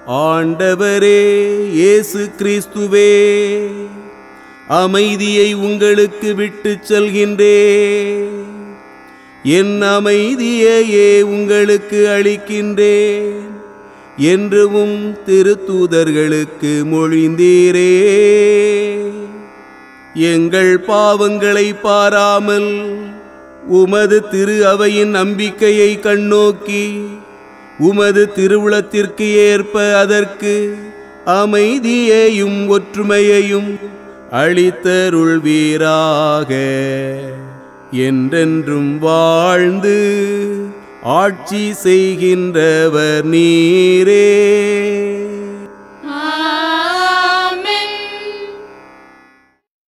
ஆண்டவரே இயேசு கிறிஸ்துவே அமைதியை உங்களுக்கு விட்டுச் செல்கின்றேன் என் அமைதியையே உங்களுக்கு அளிக்கின்றேன் என்றும் திருத்தூதர்களுக்கு மொழிந்தீரே எங்கள் பாவங்களை பாராமல் உமது திரு அவையின் நம்பிக்கையை கண்ணோக்கி உமது திருவுளத்திற்கு ஏற்ப அதற்கு அமைதியையும் ஒற்றுமையையும் அளித்தருள்வீராக என்றென்றும் வாழ்ந்து ஆட்சி செய்கின்றவர் நீரே